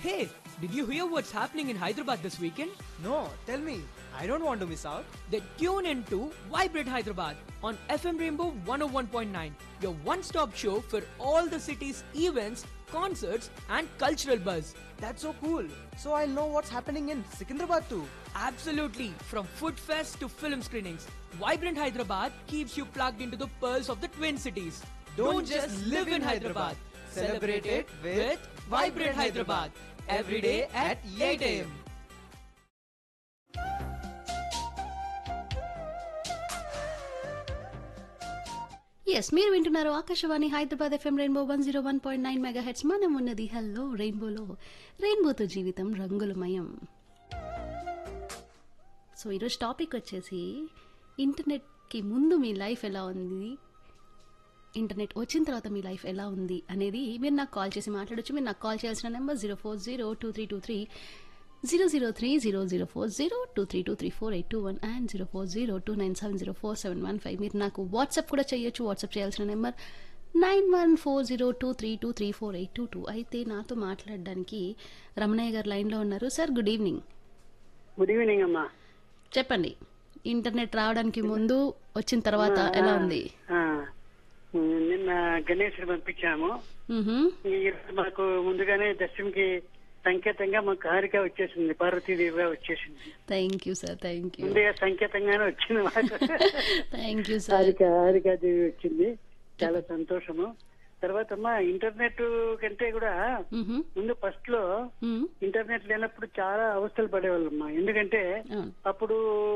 Hey, did you hear what's happening in Hyderabad this weekend? No, tell me. I don't want to miss out. Then tune in to Vibrate Hyderabad on FM Rainbow 101.9, your one stop show for all the city's events, concerts, and cultural buzz. That's so cool. So I'll know what's happening in Secunderabad too. Absolutely, from food fest to film screenings, Vibrant Hyderabad keeps you plugged into the pearls of the Twin Cities. Don't just live in Hyderabad. Celebrate it with Vibrant Hyderabad. Every day at 8 a.m. Yes మీరు వింటున్నారు Akashvani Hyderabad FM rainbow one zero one point nine megahertz మనం ఉన్నది hello రెయిన్బోలో రెయిన్బోతో జీవితం రంగులమయం so ఈరోజు topic వచ్చేసి ఇంటర్నెట్కి ముందు మీ లైఫ్ ఎలా ఉంది ఇంటర్నెట్ వచ్చిన తర్వాత మీ లైఫ్ ఎలా ఉంది అనేది మీరు నాకు కాల్ చేసి మాట్లాడొచ్చు మీరు నాకు కాల్ చేయాల్సిన number zero four zero two three two three zero zero three zero zero four zero two three two three four eight two one and zero four zero two nine seven zero four seven one five మీరు నాకు WhatsApp కూడా చేయొచ్చు WhatsApp చేయాల్సిన number nine one four zero two three two three four eight two two అయితే నాతో మాట్లాడడానికి రమణయ్య గారు లైన్లో ఉన్నారు sir good evening good evening అమ్మా చెప్పండి ఇంటర్నెట్ రావడానికి ముందు వచ్చిన తర్వాత ఎలా ఉంది ఆ, నిన్న గణేష్ పంపించాము మ్హూ. ఈ రోజు మాకు ముందుగానే దర్శనంకి సంకేతంగా మాకు హారిక వచ్చేసింది పార్వతీదేవిగా వచ్చేసింది thank you sir thank you ముందుగా సంకేతంగానే వచ్చింది మాకు thank you sir Harika Harikadevi వచ్చింది చాలా సంతోషము తర్వాత అమ్మా ఇంటర్నెట్ కంటే కూడా మ్హూ. ముందు ఫస్ట్ లో మ్. ఇంటర్నెట్ లేనప్పుడు చాలా అవస్థలు పడేవాళ్ళమ్మా ఎందుకంటే అవును అప్పుడు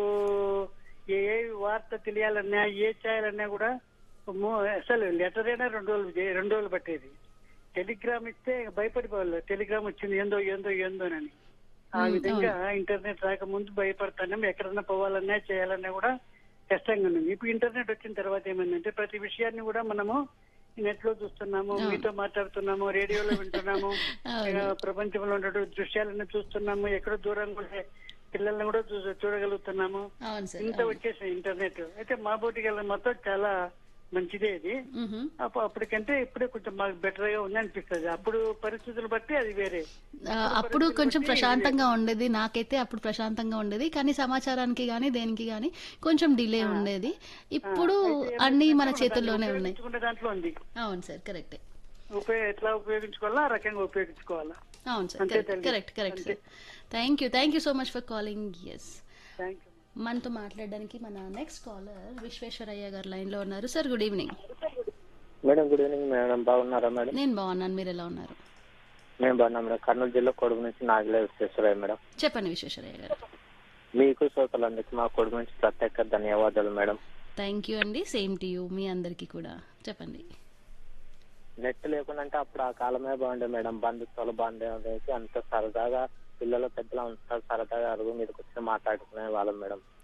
ఏ ఏ వార్త తెలియాలన్నా ఏ చేయాలన్నా కూడా మో- అసలు లెటర్ అయినా రెండు రోజులు చే- రెండు రోజులు పట్టేది టెలిగ్రామ్ ఇస్తే భయపడిపోవాలి టెలిగ్రామ్ వచ్చింది ఏందో ఏందో ఏందోనని ఆ విధంగా ఇంటర్నెట్ రాకముందు భయపడతాను ఎక్కడన్నా పోవాలన్నా చేయాలన్నా కూడా కష్టంగా ఉంది ఇప్పుడు ఇంటర్నెట్ వచ్చిన తర్వాత ఏమైందంటే ప్రతి విషయాన్ని కూడా మనము నెట్ లో చూస్తున్నాము మీతో మాట్లాడుతున్నాము రేడియోలో వింటున్నాము అవును. ఆ, ప్రపంచంలో ఉన్న దృశ్యాలను చూస్తున్నాము ఎక్కడో దూరంగా ఉండే పిల్లల్ని కూడా చూ- చూడగలుగుతున్నాము అవును సార్ ఇంత వచ్చేసింది ఇంటర్నెట్ అయితే మా బోటికి వెళ్ళడం మొత్తం చాలా మంచిదే ఇది మ్హూ. అప్పు- అప్పటికంటే ఇప్పుడే కొంచెం మాకు బెటర్ గా ఉంది అనిపిస్తుంది అప్పుడు పరిస్థితులు బట్టి అది వేరే ఆ, అప్పుడు కొంచెం ప్రశాంతంగా ఉండేది నాకైతే అప్పుడు ప్రశాంతంగా ఉండేది కానీ సమాచారానికి కానీ దేనికి కానీ కొంచెం డిలే ఉండేది ఇప్పుడు అన్ని మన చేతుల్లోనే ఉన్నాయి ఉపయోగించుకునే దాంట్లో ఉంది అవును సార్ కరెక్టే ఉపయోగ ఎట్లా ఉపయోగించుకోవాలా ఆ రకంగా ఉపయోగించుకోవాలా అవును సార్ అంతే కరెక్ట్ తల్లి. Correct correct sir thank you thank you so much for calling yes thank you మనతో మాట్లాడడానికి మన నెక్స్ట్ కాలర్ విశ్వేశ్వరయ్య గారు లైన్లో ఉన్నారు sir good evening madam good evening madam బాగున్నారా మేడం నేను బాగున్నాను మీరు ఎలా ఉన్నారు మేము బాగున్నాం మేడం కర్నూలు జిల్లా కొడుకు నుంచి నాగలే విశ్వేశ్వరయ్య మేడం చెప్పండి విశ్వేశ్వరయ్య గారు మీకు శ్రోతలందరికీ మా కొడుకు నుంచి ప్రత్యేక ధన్యవాదాలు మేడం థ్యాంక్ యూ అండి సేమ్ టు యూ మీ అందరికీ కూడా చెప్పండి నెట్ లేకుండా అంటే అప్పుడు ఆ కాలమే బాగుండే మేడం బంధుత్వాలు బాగుండేది అంత సరదాగా పిల్లలు పెద్దలు అంతా సరదాగా అరుగు మీదకి వచ్చి మాట్లాడుకునే వాళ్ళం మేడం